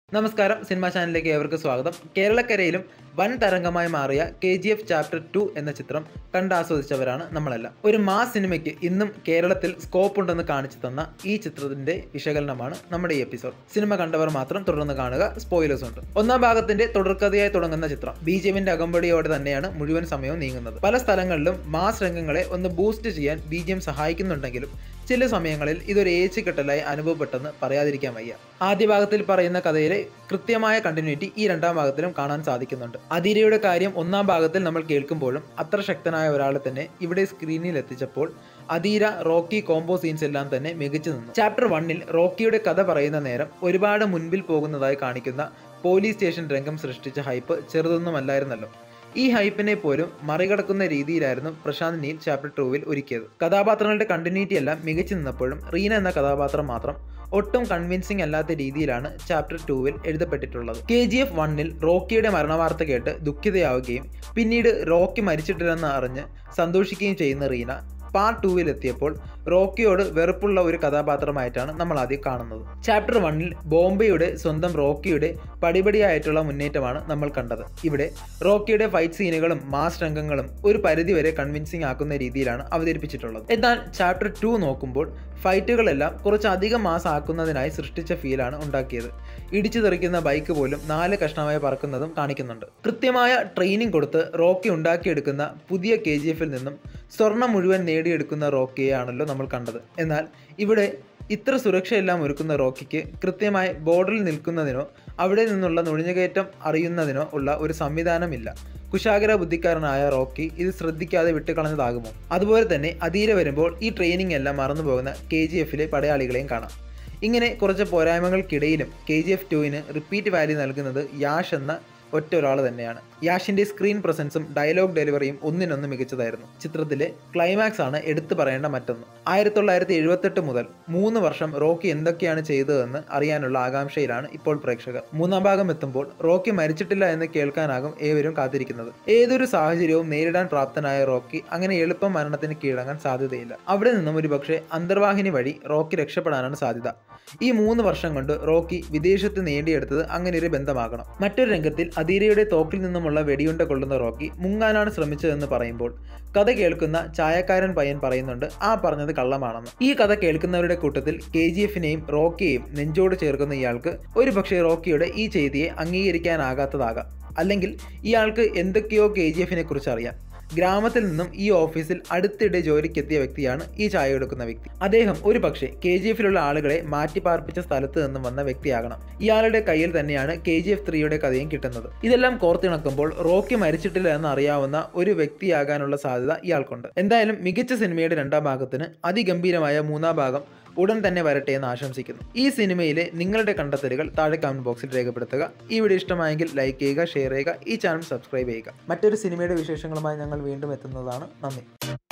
നമസ്കാരം സിനിമാ ചാനലിലേക്ക് ഏവർക്ക് സ്വാഗതം കേരളക്കരയിലും വൻ തരംഗമായി മാറിയ K G F chapter two എന്ന ചിത്രം കണ്ടാസ്വദിച്ചവരാണ് നമ്മളെല്ലാം ഒരു മാസ് സിനിമയ്ക്ക് ഇന്നും കേരളത്തിൽ സ്കോപ്പ് ഉണ്ടെന്ന് കാണിച്ചു തന്ന ഈ ചിത്രത്തിന്റെ വിശകലനമാണ് നമ്മുടെ ഈ എപ്പിസോഡ് സിനിമ കണ്ടവർ മാത്രം തുടർന്ന് കാണുക സ്പോയിലേഴ്സ് ഉണ്ട് ഒന്നാം ഭാഗത്തിന്റെ തുടർക്കഥയായി തുടങ്ങുന്ന ചിത്രം ബി ജെ എമ്മിന്റെ അകമ്പടിയോടെ തന്നെയാണ് മുഴുവൻ സമയവും നീങ്ങുന്നത് പല സ്ഥലങ്ങളിലും മാസ് രംഗങ്ങളെ ഒന്ന് ബൂസ്റ്റ് ചെയ്യാൻ ബി ജി എം സഹായിക്കുന്നുണ്ടെങ്കിലും ചില സമയങ്ങളിൽ ഇതൊരു ഏച്ചു കെട്ടലായി അനുഭവപ്പെട്ടെന്ന് പറയാതിരിക്കാൻ വയ്യ ആദ്യ ഭാഗത്തിൽ പറയുന്ന കഥയിലെ കൃത്യമായ കണ്ടിന്യൂറ്റി ഈ രണ്ടാം ഭാഗത്തിലും കാണാൻ സാധിക്കുന്നുണ്ട് അധീരയുടെ കാര്യം ഒന്നാം ഭാഗത്തിൽ നമ്മൾ കേൾക്കുമ്പോഴും അത്ര ശക്തനായ ഒരാളെ തന്നെ ഇവിടെ സ്ക്രീനിൽ എത്തിച്ചപ്പോൾ അധീര റോക്കി കോംബോ സീൻസ് എല്ലാം തന്നെ മികച്ചു നിന്നു ചാപ്റ്റർ വണ്ണിൽ റോക്കിയുടെ കഥ പറയുന്ന നേരം ഒരുപാട് മുൻപിൽ പോകുന്നതായി കാണിക്കുന്ന പോലീസ് സ്റ്റേഷൻ രംഗം സൃഷ്ടിച്ച ഹൈപ്പ് ചെറുതൊന്നുമല്ലായിരുന്നല്ലോ ഈ ഹൈപ്പിനെ പോലും മറികടക്കുന്ന രീതിയിലായിരുന്നു പ്രശാന്ത് നീൽ ചാപ്റ്റർ ടൂവിൽ ഒരുക്കിയത് കഥാപാത്രങ്ങളുടെ കണ്ടിന്യൂറ്റി എല്ലാം മികച്ചു നിന്നപ്പോഴും റീന എന്ന കഥാപാത്രം മാത്രം ഒട്ടും കൺവിൻസിംഗ് അല്ലാത്ത രീതിയിലാണ് ചാപ്റ്റർ ടൂവിൽ എഴുതപ്പെട്ടിട്ടുള്ളത് കെ ജി എഫ് വണ്ണിൽ റോക്കിയുടെ മരണവാർത്ത കേട്ട് ദുഃഖിതയാവുകയും പിന്നീട് റോക്കി മരിച്ചിട്ടില്ലെന്ന് അറിഞ്ഞ് സന്തോഷിക്കുകയും ചെയ്യുന്ന റീന പാർട്ട് ടൂവിൽ എത്തിയപ്പോൾ റോക്കിയോട് വെറുപ്പുള്ള ഒരു കഥാപാത്രമായിട്ടാണ് നമ്മൾ ആദ്യം കാണുന്നത് ചാപ്റ്റർ വണ്ണിൽ ബോംബെയുടെ സ്വന്തം റോക്കിയുടെ പടിപടിയായിട്ടുള്ള മുന്നേറ്റമാണ് നമ്മൾ കണ്ടത് ഇവിടെ റോക്കിയുടെ ഫൈറ്റ് സീനുകളും മാസ് രംഗങ്ങളും ഒരു പരിധിവരെ കൺവിൻസിംഗ് ആക്കുന്ന രീതിയിലാണ് അവതരിപ്പിച്ചിട്ടുള്ളത് എന്നാൽ ചാപ്റ്റർ ടു നോക്കുമ്പോൾ ഫൈറ്റുകളെല്ലാം കുറച്ചധികം മാസ് ആക്കുന്നതിനായി സൃഷ്ടിച്ച ഫീലാണ് ഉണ്ടാക്കിയത് ഇടിച്ചു തെറിക്കുന്ന ബൈക്ക് പോലും നാല് കഷ്ണമായി പറക്കുന്നതും കാണിക്കുന്നുണ്ട് കൃത്യമായ ട്രെയിനിങ് കൊടുത്ത് റോക്കി ഉണ്ടാക്കിയെടുക്കുന്ന പുതിയ കെ ജി എഫിൽ നിന്നും സ്വർണം മുഴുവൻ നേടിയെടുക്കുന്ന റോക്കിയെയാണല്ലോ നമ്മൾ കണ്ടത് എന്നാൽ ഇവിടെ ഇത്ര സുരക്ഷയെല്ലാം ഒരുക്കുന്ന റോക്കിക്ക് കൃത്യമായി ബോർഡറിൽ നിൽക്കുന്നതിനോ അവിടെ നിന്നുള്ള നുഴഞ്ഞുകയറ്റം അറിയുന്നതിനോ ഉള്ള ഒരു സംവിധാനമില്ല കുശാഗ്ര ബുദ്ധിക്കാരനായ റോക്കി ഇത് ശ്രദ്ധിക്കാതെ വിട്ടുകളഞ്ഞതാകുമോ അതുപോലെ തന്നെ അധീര വരുമ്പോൾ ഈ ട്രെയിനിങ് എല്ലാം മറന്നുപോകുന്ന കെ ജി എഫിലെ പടയാളികളെയും കാണാം ഇങ്ങനെ കുറച്ച് പോരായ്മകൾക്കിടയിലും കെ ജി എഫ് ടുവിന് റിപ്പീറ്റ് വാല്യൂ നൽകുന്നത് യാഷ് എന്ന ഒറ്റ ഒരാൾ തന്നെയാണ് യാഷിന്റെ സ്ക്രീൻ പ്രസൻസും ഡയലോഗ് ഡെലിവറിയും ഒന്നിനൊന്ന് മികച്ചതായിരുന്നു ചിത്രത്തിലെ ക്ലൈമാക്സ് ആണ് എടുത്തു പറയേണ്ട മറ്റൊന്ന് ആയിരത്തി തൊള്ളായിരത്തി എഴുപത്തെട്ട് മുതൽ മൂന്ന് വർഷം റോക്കി എന്തൊക്കെയാണ് ചെയ്തതെന്ന് അറിയാനുള്ള ആകാംക്ഷയിലാണ് ഇപ്പോൾ പ്രേക്ഷകർ മൂന്നാം ഭാഗം എത്തുമ്പോൾ റോക്കി മരിച്ചിട്ടില്ല എന്ന് കേൾക്കാനാകും ഏവരും കാത്തിരിക്കുന്നത് ഏതൊരു സാഹചര്യവും നേരിടാൻ പ്രാപ്തനായ റോക്കി അങ്ങനെ എളുപ്പം മരണത്തിന് കീഴടങ്ങാൻ സാധ്യതയില്ല അവിടെ നിന്നും ഒരു പക്ഷേ അന്തർവാഹിനി വഴി റോക്കി രക്ഷപ്പെടാനാണ് സാധ്യത ഈ മൂന്ന് വർഷം കൊണ്ട് റോക്കി വിദേശത്ത് നേടിയെടുത്തത് അങ്ങനെ ഒരു ബന്ധമാകണം മറ്റൊരു രംഗത്തിൽ അധീരയുടെ തോക്കിൽ നിന്നുമുള്ള വെടിയുണ്ട കൊള്ളുന്ന റോക്കി മുങ്ങാനാണ് ശ്രമിച്ചതെന്ന് പറയുമ്പോൾ കഥ കേൾക്കുന്ന ചായക്കാരൻ പയ്യൻ പറയുന്നുണ്ട് ആ പറഞ്ഞത് കള്ളമാണെന്ന് ഈ കഥ കേൾക്കുന്നവരുടെ കൂട്ടത്തിൽ കെ ജി എഫിനെയും റോക്കിയെയും നെഞ്ചോട് ചേർക്കുന്ന ഇയാൾക്ക് ഒരു പക്ഷേ റോക്കിയുടെ ഈ ചെയ്തിയെ അംഗീകരിക്കാനാകാത്തതാകാം അല്ലെങ്കിൽ ഇയാൾക്ക് എന്തൊക്കെയോ കെ ജി എഫിനെ കുറിച്ച് അറിയാം ഗ്രാമത്തിൽ നിന്നും ഈ ഓഫീസിൽ അടുത്തിടെ ജോലിക്കെത്തിയ വ്യക്തിയാണ് ഈ ചായ എടുക്കുന്ന വ്യക്തി അദ്ദേഹം ഒരു പക്ഷേ കെ ജി എഫിലുള്ള ആളുകളെ മാറ്റിപ്പാർപ്പിച്ച സ്ഥലത്ത് നിന്നും വന്ന വ്യക്തിയാകണം ഇയാളുടെ കയ്യിൽ തന്നെയാണ് കെ ജി എഫ് ത്രീയുടെ കഥയും കിട്ടുന്നത് ഇതെല്ലാം കോർത്തിണക്കുമ്പോൾ റോക്കി മരിച്ചിട്ടില്ല എന്ന് അറിയാവുന്ന ഒരു വ്യക്തിയാകാനുള്ള സാധ്യത ഇയാൾക്കുണ്ട് എന്തായാലും മികച്ച സിനിമയുടെ രണ്ടാം ഭാഗത്തിന് അതിഗംഭീരമായ മൂന്നാം ഭാഗം ഉടൻ തന്നെ വരട്ടെ എന്ന് ആശംസിക്കുന്നു ഈ സിനിമയിലെ നിങ്ങളുടെ കണ്ടെത്തലുകൾ താഴെ കമന്റ് ബോക്സിൽ രേഖപ്പെടുത്തുക ഈ വീഡിയോ ഇഷ്ടമായെങ്കിൽ ലൈക്ക് ചെയ്യുക ഷെയർ ചെയ്യുക ഈ ചാനൽ സബ്സ്ക്രൈബ് ചെയ്യുക മറ്റൊരു സിനിമയുടെ വിശേഷങ്ങളുമായി ഞങ്ങൾ വീണ്ടും എത്തുന്നതാണ് നന്ദി